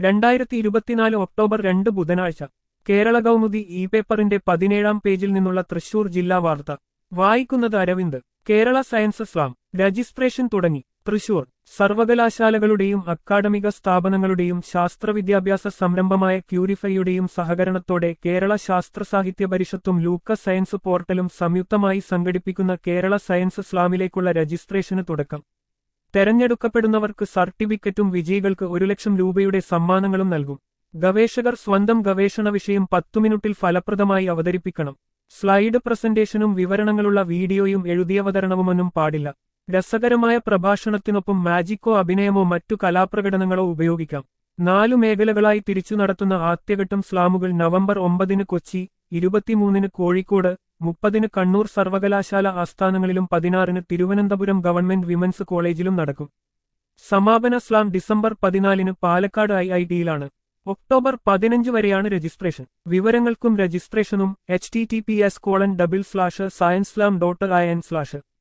രണ്ടായിരത്തി ഇരുപത്തിനാല് ഒക്ടോബർ രണ്ട് ബുധനാഴ്ച കേരള കൗമുദി ഇ പേപ്പറിന്റെ പതിനേഴാം പേജിൽ നിന്നുള്ള തൃശൂർ ജില്ലാ വാർത്ത വായിക്കുന്നത് Aravind Kerala science slam registration തുടങ്ങി തൃശൂർ സർവകലാശാലകളുടെയും അക്കാഡമിക സ്ഥാപനങ്ങളുടെയും ശാസ്ത്രവിദ്യാഭ്യാസ സംരംഭമായ ക്യൂരിഫൈയുടെയും സഹകരണത്തോടെ കേരള ശാസ്ത്ര സാഹിത്യ പരിഷത്തും ലൂക്ക സയൻസ് പോർട്ടലും സംയുക്തമായി സംഘടിപ്പിക്കുന്ന കേരള സയൻസ് സ്ലാമിലേക്കുള്ള രജിസ്ട്രേഷന് തുടക്കം തെരഞ്ഞെടുക്കപ്പെടുന്നവർക്ക് സർട്ടിഫിക്കറ്റും വിജയികൾക്ക് ഒരു ലക്ഷം രൂപയുടെ സമ്മാനങ്ങളും നൽകും ഗവേഷകർ സ്വന്തം ഗവേഷണ വിഷയം പത്തു മിനിറ്റിൽ ഫലപ്രദമായി അവതരിപ്പിക്കണം സ്ലൈഡ് പ്രസന്റേഷനും വിവരണങ്ങളുള്ള വീഡിയോയും എഴുതിയവതരണവുമൊന്നും പാടില്ല രസകരമായ പ്രഭാഷണത്തിനൊപ്പം മാജിക്കോ അഭിനയമോ മറ്റു കലാപ്രകടനങ്ങളോ ഉപയോഗിക്കാം നാലു മേഖലകളായി തിരിച്ചു നടത്തുന്ന ആദ്യഘട്ടം സ്ലാമുകൾ നവംബർ ഒമ്പതിന് കൊച്ചി ഇരുപത്തിമൂന്നിന് കോഴിക്കോട് മുപ്പതിന് കണ്ണൂർ സർവകലാശാല ആസ്ഥാനങ്ങളിലും പതിനാറിന് തിരുവനന്തപുരം ഗവൺമെന്റ് വിമൻസ് കോളേജിലും നടക്കും സമാപന സ്ലാം ഡിസംബർ പതിനാലിന് പാലക്കാട് ഐ ഐ ടിയിലാണ് ഒക്ടോബർ പതിനഞ്ച് വരെയാണ് രജിസ്ട്രേഷൻ വിവരങ്ങൾക്കും രജിസ്ട്രേഷനും H T T P S colon double slash science slam dot I N slash